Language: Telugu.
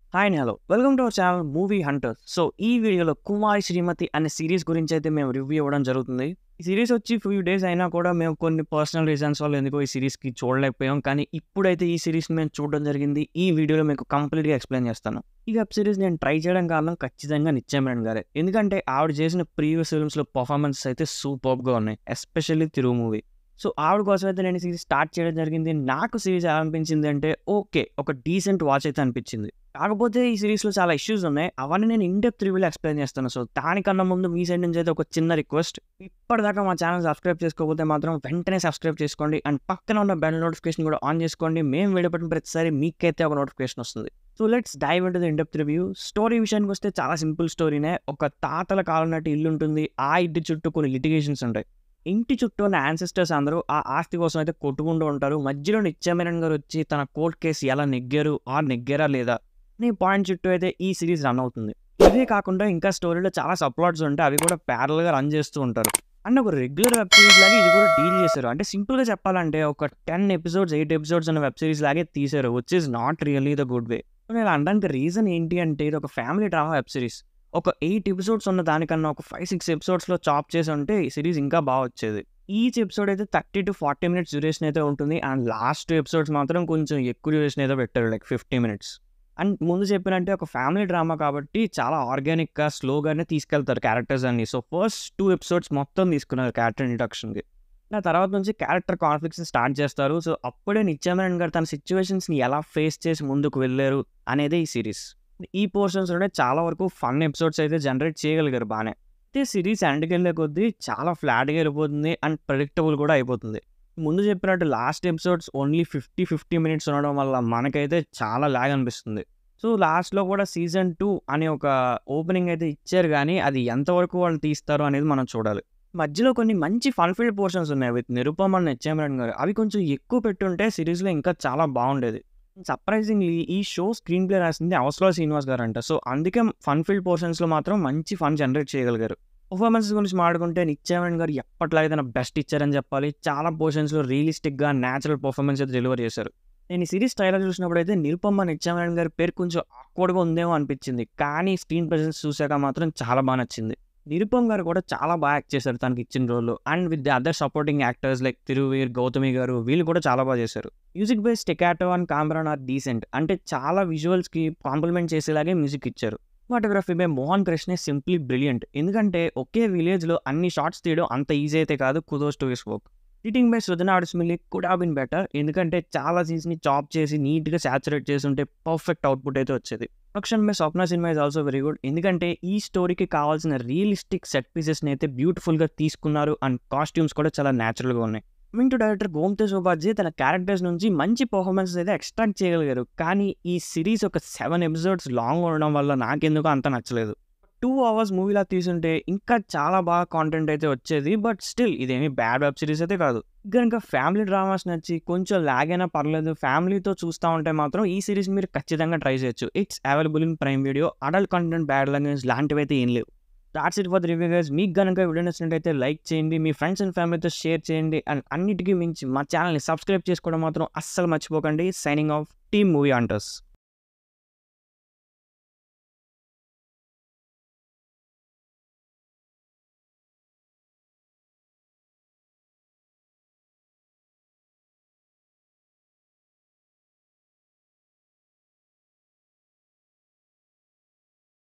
hi and hello welcome to our channel movie hunter so ఈ వీడియోలో కుమారి శ్రీమతి అనే సిరీస్ గురించి అయితే మేము రివ్యూ ఇవ్వడం జరుగుతుంది ఈ సిరీస్ వచ్చి ఫ్యూ డేస్ అయినా కూడా మేము కొన్ని పర్సనల్ రీజన్స్ వల్ల ఎందుకో ఈ సిరీస్కి చూడలేకపోయాం కానీ ఇప్పుడైతే ఈ సిరీస్ మేము చూడడం జరిగింది ఈ వీడియోలో మీకు కంప్లీట్గా ఎక్స్ప్లెయిన్ చేస్తాను ఈ వెబ్ సిరీస్ నేను ట్రై చేయడం కారణం ఖచ్చితంగా నిత్యమరణ్ గారే ఎందుకంటే ఆవిడ చేసిన ప్రీవియస్ ఫిల్మ్స్లో పర్ఫార్మెన్స్ అయితే సూపర్గా ఉన్నాయి ఎస్పెషల్లీ తిరుగు మూవీ సో ఆవిడ కోసం అయితే నేను సిరీస్ స్టార్ట్ చేయడం జరిగింది నాకు సిరీస్ ఎలా అనిపించింది అంటే ఓకే ఒక డీసెంట్ వాచ్ అయితే అనిపించింది కాకపోతే ఈ సిరీస్లో చాలా ఇష్యూస్ ఉన్నాయి అవన్నీ నేను ఇండెప్త్ రివ్యూలో ఎక్స్ప్లెయిన్ చేస్తాను సో దానికన్నా ముందు మీ సైడ్ నుంచి అయితే ఒక చిన్న రిక్వెస్ట్ ఇప్పటిదాకా మా ఛానల్ సబ్స్క్రైబ్ చేసుకోకపోతే మాత్రం వెంటనే సబ్స్క్రైబ్ చేసుకోండి అండ్ పక్కన ఉన్న బెల్ నోటిఫికేషన్ కూడా ఆన్ చేసుకోండి మేము వీడియో పెట్టిన ప్రతిసారి మీకైతే ఒక నోటిఫికేషన్ వస్తుంది so let's dive into the in depth review story విషయానికి వస్తే చాలా సింపుల్ స్టోరీనే ఒక తాతల కాలం నాటి ఇల్లు ఉంటుంది ఆ ఇంటి చుట్టూ కొన్ని లిటిగేషన్స్ ఉంటాయి ఇంటి చుట్టూ ఉన్న యాన్సిస్టర్స్ అందరూ ఆ ఆస్తి కోసం అయితే కొట్టుకుంటూ ఉంటారు మధ్యలో నిత్యమేనన్ గారు వచ్చి తన కోర్ట్ కేసు ఎలా నెగ్గారు ఆ నెగ్గారా లేదా అనే పాయింట్ చుట్టూ అయితే ఈ సిరీస్ రన్ అవుతుంది ఇవే కాకుండా ఇంకా స్టోరీలో చాలా సప్లాట్స్ ఉంటాయి అవి కూడా ప్యారల్గా రన్ చేస్తూ ఉంటారు అండ్ ఒక రెగ్యులర్ వెబ్ సిరీస్ లాగా ఇది కూడా డీల్ చేశారు అంటే సింపుల్గా చెప్పాలంటే ఒక టెన్ ఎపిసోడ్స్ ఎయిట్ ఎపిసోడ్స్ అనే వెబ్ సిరీస్ లాగే తీశారు which is not really the good way నేను అనడానికి రీజన్ ఏంటి అంటే ఇది ఒక ఫ్యామిలీ డ్రామా వెబ్ సిరీస్ ఒక ఎయిట్ ఎపిసోడ్స్ ఉన్న దానికన్నా ఒక ఫైవ్ సిక్స్ ఎపిసోడ్స్లో చాప్ చేసి ఉంటే ఈ సిరీస్ ఇంకా బాగా వచ్చేది ఈచ్ ఎపిసోడ్ అయితే thirty to forty minutes duration అయితే ఉంటుంది అండ్ లాస్ట్ ఎపిసోడ్స్ మాత్రం కొంచెం ఎక్కువ డ్యూరేషన్ అయితే పెట్టారు లైక్ ఫిఫ్టీ మినిట్స్ అండ్ ముందు చెప్పినట్టే ఒక ఫ్యామిలీ డ్రామా కాబట్టి చాలా ఆర్గానిక్గా స్లోగానే తీసుకెళ్తారు క్యారెక్టర్స్ అన్ని సో ఫస్ట్ టూ ఎపిసోడ్స్ మొత్తం తీసుకున్నారు క్యారెక్టర్ ఇంట్రడక్షన్కి ఆ తర్వాత నుంచి క్యారెక్టర్ కాన్ఫ్లిక్ట్స్ స్టార్ట్ చేస్తారు సో అప్పుడే నిత్యామరణ్ గారు తన సిచ్యువేషన్స్ని ఎలా ఫేస్ చేసి ముందుకు వెళ్ళారు అనేదే ఈ సిరీస్ ఈ పోర్షన్స్లోనే చాలా వరకు ఫన్ ఎపిసోడ్స్ అయితే జనరేట్ చేయగలిగారు బాగానే అయితే సిరీస్ ఎండ్కి వెళ్ళే కొద్దీ చాలా ఫ్లాట్గా వెళ్ళిపోతుంది అండ్ ప్రెడిక్టబుల్ కూడా అయిపోతుంది ముందు చెప్పినట్టు last episodes only fifty fifty minutes ఉండడం వల్ల మనకైతే చాలా లాగ్ అనిపిస్తుంది సో లాస్ట్లో కూడా సీజన్ టూ అనే ఒక ఓపెనింగ్ అయితే ఇచ్చారు కానీ అది ఎంతవరకు వాళ్ళు తీస్తారు అనేది మనం చూడాలి మధ్యలో కొన్ని మంచి ఫన్ ఫీల్డ్ పోర్షన్స్ ఉన్నాయి విత్ నిరుపమ్ అండ్ నిత్యమరణ్ గారు అవి కొంచెం ఎక్కువ పెట్టుంటే సిరీస్లో ఇంకా చాలా బాగుండేది సర్ప్రైజింగ్లీ ఈ షో స్క్రీన్ ప్లే రాసింది అవసరం శ్రీనివాస్ గారు అంట సో అందుకే ఫన్ ఫీల్డ్ పోర్షన్స్లో మాత్రం మంచి ఫన్ జనరేట్ చేయగలిగారు పర్ఫార్మెన్సెస్ గురించి మాట్లాడుకుంటే నిత్యామణ్ గారు ఎప్పట్లాగే తన బెస్ట్ ఇచ్చారని చెప్పాలి చాలా పోర్షన్స్లో రియలిస్టిక్గా న్యాచురల్ పర్ఫార్మెన్స్ అయితే డెలివర్ చేశారు నేను ఈ సిరీస్ ట్రైలర్ చూసినప్పుడు అయితే నిరుపమ్మ నిత్యామణ్ గారి పేరు కొంచెం ఆక్వర్డ్గా ఉందేమో అనిపించింది కానీ స్క్రీన్ ప్రెజెన్స్ చూసాక మాత్రం చాలా బాగా నచ్చింది నిరుపమ్ గారు కూడా చాలా బాగా యాక్ట్ చేశారు తనకి ఇచ్చిన role and with the other supporting actors like Thiruveer Gautami గారు వీళ్ళు కూడా చాలా బాగా చేశారు మ్యూజిక్ బేస్ టెకాటో అండ్ కామ్రాన్ ఆర్ డీసెంట్ అంటే చాలా విజువల్స్కి కాంప్లిమెంట్ చేసేలాగే మ్యూజిక్ ఇచ్చారు photography by Mohan Krishna simply brilliant ఎందుకంటే ఒకే విలేజ్లో అన్ని షార్ట్స్ తీయడం అంత ఈజీ అయితే కాదు kudos to his work editing by Srujana ఆడిస్మిల్లీ కుడ్ హావ్ బిన్ బెటర్ ఎందుకంటే చాలా సీన్స్ని చాప్ చేసి నీట్గా సాచురేట్ చేసి ఉంటే పర్ఫెక్ట్ అవుట్పుట్ అయితే వచ్చేది production by Swapna cinema is also very good ఎందుకంటే ఈ స్టోరీకి కావాల్సిన రియలిస్టిక్ సెట్ పీసెస్ని అయితే బ్యూటిఫుల్గా తీసుకున్నారు అండ్ కాస్ట్యూమ్స్ కూడా చాలా న్యాచురల్గా ఉన్నాయి coming to director Gomtesh Upadhyay తన క్యారెక్టర్స్ నుంచి మంచి పర్ఫార్మెన్స్ అయితే ఎక్స్ట్రాక్ట్ చేయగలిగారు కానీ ఈ సిరీస్ ఒక సెవెన్ ఎపిసోడ్స్ లాంగ్ ఉండడం వల్ల నాకెందుకు అంత నచ్చలేదు టూ అవర్స్ మూవీలా తీసుంటే ఇంకా చాలా బాగా కాంటెంట్ అయితే వచ్చేది బట్ స్టిల్ ఇదేమి బ్యాడ్ వెబ్ సిరీస్ అయితే కాదు కనుక ఫ్యామిలీ డ్రామాస్ నచ్చి కొంచెం లాగ్ అయినా పర్లేదు ఫ్యామిలీతో చూస్తూ ఉంటే మాత్రం ఈ సిరీస్ మీరు ఖచ్చితంగా ట్రై చేయొచ్చు it's available in prime video adult content bad language లాంటివి అయితే ఏం లేవు that's it for review guys మీకు కనుక వీడియో నచ్చినట్టయితే లైక్ చేయండి మీ ఫ్రెండ్స్ అండ్ ఫ్యామిలీతో షేర్ చేయండి అండ్ అన్నిటికీ మించి మా ఛానల్ని సబ్స్క్రైబ్ చేసుకోవడం మాత్రం అస్సలు మర్చిపోకండి సైనింగ్ ఆఫ్ టీమ్ మూవీ అంటర్స్